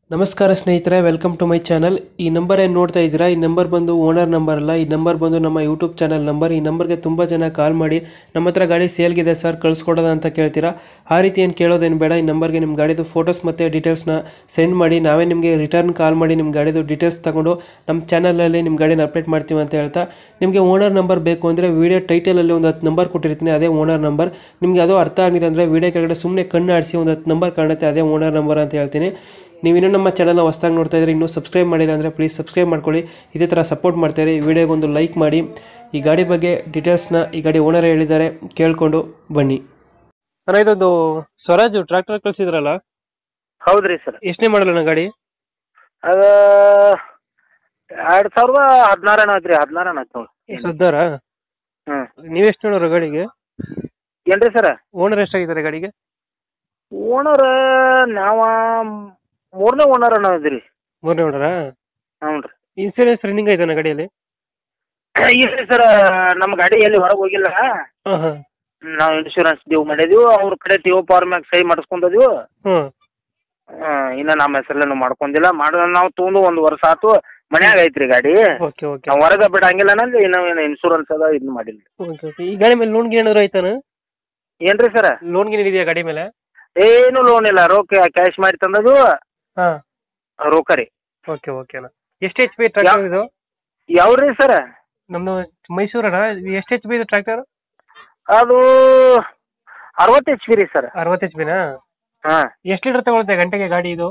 ನಮಸ್ಕಾರ ಸ್ನೇಹಿತರೆ welcome to my channel ಈ ನಂಬರ್ ಏನು ನೋಡ್ತಾ ಇದ್ದೀರಾ ಈ ನಂಬರ್ ಬಂದು ಓನರ್ ನಂಬರ್ ಅಲ್ಲ ಈ ನಂಬರ್ ಬಂದು ನಮ್ಮ ಯೂಟ್ಯೂಬ್ ಚಾನಲ್ ನಂಬರ್ ಈ ನಂಬರ್ಗೆ ತುಂಬ ಜನ ಕಾಲ್ ಮಾಡಿ ನಮ್ಮ ಹತ್ರ ಗಾಡಿ ಸೇಲ್ಗಿದೆ ಸರ್ ಕಳಿಸ್ಕೊಡೋದ ಅಂತ ಕೇಳ್ತೀರಾ ಆ ರೀತಿ ಏನು ಕೇಳೋದೇನು ಬೇಡ ಈ ನಂಬರ್ಗೆ ನಿಮ್ಮ ಗಾಡಿದು ಫೋಟೋಸ್ ಮತ್ತು ಡೀಟೇಲ್ಸ್ನ ಸೆಂಡ್ ಮಾಡಿ ನಾವೇ ನಿಮಗೆ ರಿಟರ್ನ್ ಕಾಲ್ ಮಾಡಿ ನಿಮ್ಮ ಗಾಡಿದು ಡೀಟೇಲ್ಸ್ ತಗೊಂಡು ನಮ್ಮ ಚಾನಲಲ್ಲಿ ನಿಮ್ಮ ಗಾಡಿನ ಅಪ್ಡೇಟ್ ಮಾಡ್ತೀವಿ ಅಂತ ಹೇಳ್ತಾ ನಿಮಗೆ ಓನರ್ ನಂಬರ್ ಬೇಕು ಅಂದರೆ ವೀಡಿಯೋ ಟೈಟಲಲ್ಲಿ ಒಂದು ಹತ್ತು ನಂಬರ್ ಕೊಟ್ಟಿರ್ತೀನಿ ಅದೇ ಓನರ್ ನಂಬರ್ ನಿಮಗೆ ಅದು ಅರ್ಥ ಆಗಿಲ್ಲ ಅಂದರೆ ವೀಡಿಯೋ ಕೆಳಗಡೆ ಸುಮ್ಮನೆ ಕಣ್ಣು ಆಡಿಸಿ ಒಂದು ಹತ್ತು ನಂಬರ್ ಕಾಣುತ್ತೆ ಅದೇ ಓನರ್ ನಂಬರ್ ಅಂತ ಹೇಳ್ತೀನಿ ನೀವು ಇನ್ನೂ ನಮ್ಮ ಚಾನಲ್ನ ಹೊಸ್ದಾಗಿ ನೋಡ್ತಾ ಇದ್ರೆ ಇನ್ನೂ ಸಬ್ಸ್ಕ್ರೈಬ್ ಮಾಡಿಲ್ಲ ಅಂದರೆ ಪ್ಲೀಸ್ ಸಬ್ಸ್ಕ್ರೈಬ್ ಮಾಡ್ಕೊಳ್ಳಿ ಇದೇ ಥರ ಸಪೋರ್ಟ್ ಮಾಡ್ತಾರೆ ಈ ವಿಡಿಯೋಗೆ ಒಂದು ಲೈಕ್ ಮಾಡಿ ಈ ಗಾಡಿ ಬಗ್ಗೆ ಡೀಟೇಲ್ಸ್ನ ಈ ಗಾಡಿ ಓನರ್ ಹೇಳಿದ್ದಾರೆ ಕೇಳಿಕೊಂಡು ಬನ್ನಿ ಅಣ್ಣ ಇದೊಂದು ಸ್ವರಾಜ್ ಟ್ರ್ಯಾಕ್ಟರ್ ಕಳಿಸಿದ್ರಲ್ಲ ಹೌದ್ರಿ ಸರ್ ಎಷ್ಟನೇ ಮಾಡಲ್ಲ ಗಾಡಿ ಅದು ಎರಡು ಸಾವಿರದ ಹದಿನಾರನ ಐತ್ರಿ ಹದಿನಾರನ ಐತಿ ನೋಡಿ ಸದ್ದಾರ ಹ್ಞೂ ನೀವೆಷ್ಟು ನೋಡೋರು ಗಾಡಿಗೆ ಏನ್ರಿ ಸರ್ ಓನರ್ ಎಷ್ಟಾಗಿದ್ದಾರೆ ಗಾಡಿಗೆ ಓನರ್ ನಾವ ಮೂರನೇ ಓನರ್ ಅನ್ನೋದ್ರಿ ಮೂರನೇ ಓನರಾ ಹ್ಞೂ ರೀ ಇನ್ಸೂರೆನ್ಸ್ ರನ್ನಿಂಗ್ ಆಯ್ತಾನ ಗಾಡಿಯಲ್ಲಿ ಇಲ್ರಿ ಸರ್ ನಮ್ಮ ಗಾಡಿ ಎಲ್ಲಿ ಹೊರಗೆ ಹೋಗಿಲ್ಲ ಹಾಂ ಹಾಂ ನಾವು ಇನ್ಶೂರೆನ್ಸ್ ಡ್ಯೂ ಮಾಡಿದೀವಿ ಅವ್ರ ಕಡೆ ಟಿ ಒ ಪವರ್ ಮ್ಯಾಗ ಸಹಿ ಮಾಡಿಸ್ಕೊಂಡಿದೀವಿ ಹ್ಞೂ ಇನ್ನು ನಮ್ಮ ಹೆಸರಲ್ಲೇನು ಮಾಡ್ಕೊಂಡಿಲ್ಲ ಮಾಡ ನಾವು ತೊಗೊಂಡು ಒಂದು ವರ್ಷ ಆತು ಮನ್ಯಾಗ ಐತ್ರಿ ಗಾಡಿ ಓಕೆ ಓಕೆ ನಾವು ಹೊರಗೆ ಬಿಡಂಗಿಲ್ಲ ಅನ್ನೋದು ಇನ್ನು ಏನು ಇನ್ಶೂರೆನ್ಸ್ ಅದ ಇದನ್ನ ಮಾಡಿಲ್ಲ ಓಕೆ ಓಕೆ ಈ ಗಾಡಿ ಮೇಲೆ ಲೋನ್ ಗಿನ್ ಏನಾದ್ರು ಆಯ್ತಾನ ಏನ್ರಿ ಸರ್ ಲೋನ್ ಗಿನ್ ಇದೆಯಾ ಗಾಡಿ ಮೇಲೆ ಏನು ಲೋನ್ ಇಲ್ಲ ರೊಕ್ಕ ಕ್ಯಾಶ್ ಮಾಡಿ ತಂದದು ಹಾಂ ರೊಕ್ಕ ರೀ ಓಕೆ ಓಕೆ ಅಣ್ಣ ಎಷ್ಟು ಎಚ್ ಪಿ ಟ್ರ್ಯಾಕ್ಟರ್ ಇದು ಯಾವ್ರಿ ಸರ್ ನಮ್ದು ಮೈಸೂರಣ್ಣ ಎಷ್ಟು ಎಚ್ ಪಿ ಇದು ಟ್ರ್ಯಾಕ್ಟರ್ ಅದು ಅರವತ್ತು ಎಚ್ ಪಿ ರೀ ಸರ್ ಅರವತ್ತು ಎಚ್ ಪಿನಾ ಹಾಂ ಎಷ್ಟು ಲೀಟರ್ ತಗೊಳುತ್ತೆ ಗಂಟೆಗೆ ಗಾಡಿ ಇದು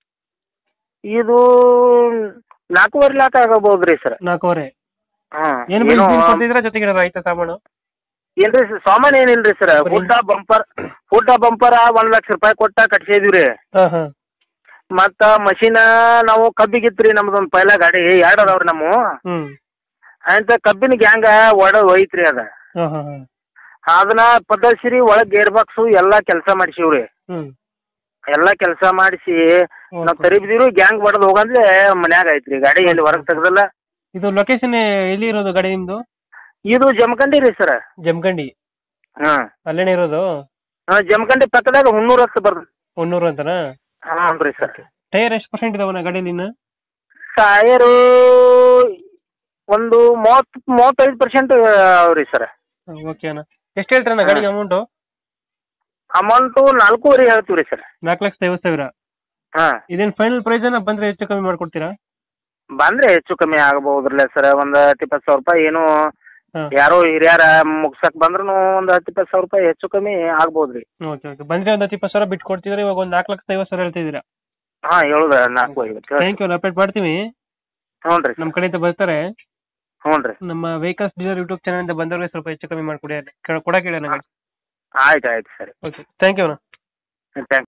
ಇದು ನಾಲ್ಕೂವರೆ ಲಾಕ್ ಆಗಬಹುದು ರೀ ಸರ್ ನಾಲ್ಕೂವರೆ ಹಾಂ ಏನು ಏನೋ ಕೊಡ್ತಿದ್ರ ಜೊತೆಗೆ ಏನಾದ್ರು ಆಯ್ತಾ ಸಾಮಾನು ಏನ್ರಿ ಸರ್ ಸಾಮಾನು ಏನಿಲ್ರಿ ಸರ್ ಬರೀ- ಫುಡ್ಡ ಬಂಪರ್ ಫುಡ್ಡ ಬಂಪರ್ ಒಂದ್ ಲಕ್ಷ ರೂಪಾಯಿ ಕೊಟ್ಟ ಕಟ್ಸಿದ್ವಿ ರೀ ಹಾಂ ಹಾಂ ಮತ್ತ ಮಷೀನ್ ನಾವು ಕಬ್ಬಿಗಿತ್ರಿ ನಮ್ದೊಂದು ಪೈಲ ಗಾಡಿ ಎರಡು ಅದಾವ್ರಿ ನಮ್ಮ ಹ್ಞೂ ಅಂತ ಕಬ್ಬಿನ ಗ್ಯಾಂಗ ಒಡ ಹೋಯ್ತ್ರಿ ಅದ ಹಾಂ ಹಾಂ ಹಾಂ ಅದನ್ನ ಪದ್ದಸಿರಿ ಒಳಗ್ ಗೇರ್ ಬಾಕ್ಸು ಎಲ್ಲಾ ಕೆಲಸ ಮಾಡಿಸಿವ್ರಿ ಹ್ಞೂ ಎಲ್ಲಾ ಕೆಲಸ ಮಾಡಿಸಿ ನಾವ್ ತರಿಬಿದಿರು ಗ್ಯಾಂಗ್ ಬಡದ್ ಹೋಗಂದ್ಲೆ ಮನ್ಯಾಗ ಐತ್ರಿ ಗಾಡಿ ಎಲ್ಲಿ ಹೊರಗ್ ತೆಗ್ದಲ್ಲ ಇದು ಲೊಕೇಶನ್ ಎಲ್ಲಿ ಇರೋದು ಗಾಡಿ ನಿಮ್ದು ಇದು ಜಮಖಂಡಿ ರೀ ಸರ್ ಜಮಖಂಡಿ ಹಾ ಅಲ್ಲೇನೇ ಇರೋದು ಹಾ, ಜಮಖಂಡಿ ಪಕ್ಕದಾಗ ಹುನ್ನೂರ್ ಹತ್ತು ಬರ್ದ ಹೊನ್ನೂರು ಅಂತನಾ ಹಾಂ ರೀ ಸರ್ ಟೈರ್ ಎಷ್ಟು ಪರ್ಸೆಂಟ್ ಇದಾವಣ್ಣ ಗಾಡಿಯಲ್ಲಿ ಇನ್ನು ಟಯರು ಒಂದು ಮೂವತ್ ಮೂವತ್ತೈದು ಪರ್ಸೆಂಟ್ ಅವ್ರಿ ಸರ್ ಓಕೆ ಅಣ್ಣ ಎಷ್ಟು ಹೇಳ್ತೀರಣ್ಣ ಗಾಡಿಗೆ ಅಮೌಂಟು ಅಮೌಂಟು ನಾಲ್ಕೂವರೆ ಹೇಳ್ತೀವಿ ರೀ ಸರ್ ನಾಲ್ಕು ಲಕ್ಷದ ಐವತ್ತು ಸಾವಿರ ಹಾ ಇದೇನು ಫೈನಲ್ ಪ್ರೈಸ್ ಅನ್ನ ಬಂದ್ರೆ ಹೆಚ್ಚು ಕಮ್ಮಿ ಮಾಡ್ಕೊಡ್ತೀರಾ ಬಂದ್ರೆ ಹೆಚ್ಚು ಕಮ್ಮಿ ಆಗಬಹುದ್ರಲ್ಲ ಸರ್ ಒಂದ್ ಹತ್ತು ಇಪ್ಪತ್ತು ಸಾವಿರ ರೂಪಾಯಿ ಏನು ಹಾಂ ಯಾರೋ ಹಿರಿಯರ ಮುಗ್ಸಕ್ ಬಂದ್ರು ಒಂದ್ ಹತ್ತು ಇಪ್ಪತ್ತು ಸಾವಿರ ರೂಪಾಯಿ ಹೆಚ್ಚು ಕಮ್ಮಿ ಆಗ್ಬೋದ್ರಿ ಓಕೆ ಓಕೆ ಬಂದ್ರೆ ಒಂದು ಹತ್ತು ಇಪ್ಪತ್ತು ಸಾವಿರ ಬಿಟ್ಟು ಕೊಡ್ತಿದ್ರೆ ಇವಾಗ ಒಂದು ನಾಲ್ಕು ಲಕ್ಷದ ಐವತ್ತು ಸಾವಿರ ಹೇಳ್ತಿದ್ದೀರಾ ಹಾ ಹೇಳುದ ನಾಲ್ಕು ಐವತ್ತು ಥ್ಯಾಂಕ್ ಯು ಅಪ್ಡೇಟ್ ಮಾಡ್ತೀವಿ ಹ್ಞೂ ರೀ ನಮ್ಮ ಕಡೆಯಿಂದ ಬರ್ತಾರೆ ಹ್ಞೂ ರೀ ನಮ್ಮ ವೆಹಿಕಲ್ಸ್ ಡೀಲರ್ ಯೂಟ್ಯೂಬ್ ಚಾನಲಿಂದ ಬಂದವ್ರಿಗೆ ಸ್ವಲ್ಪ ಹೆಚ್ಚು ಕಮ್ಮಿ ಮಾಡಿಕೊಡಿ ಕೊಡಕ್ಕೆ ಹೇಳಿ ನನಗೆ ಆಯ್ತು ಆಯ್ತು ಸರಿ ಓಕೆ ಥ್ಯಾಂಕ್ ಯು ಅಣ್ಣ ಥ್ಯಾಂಕ್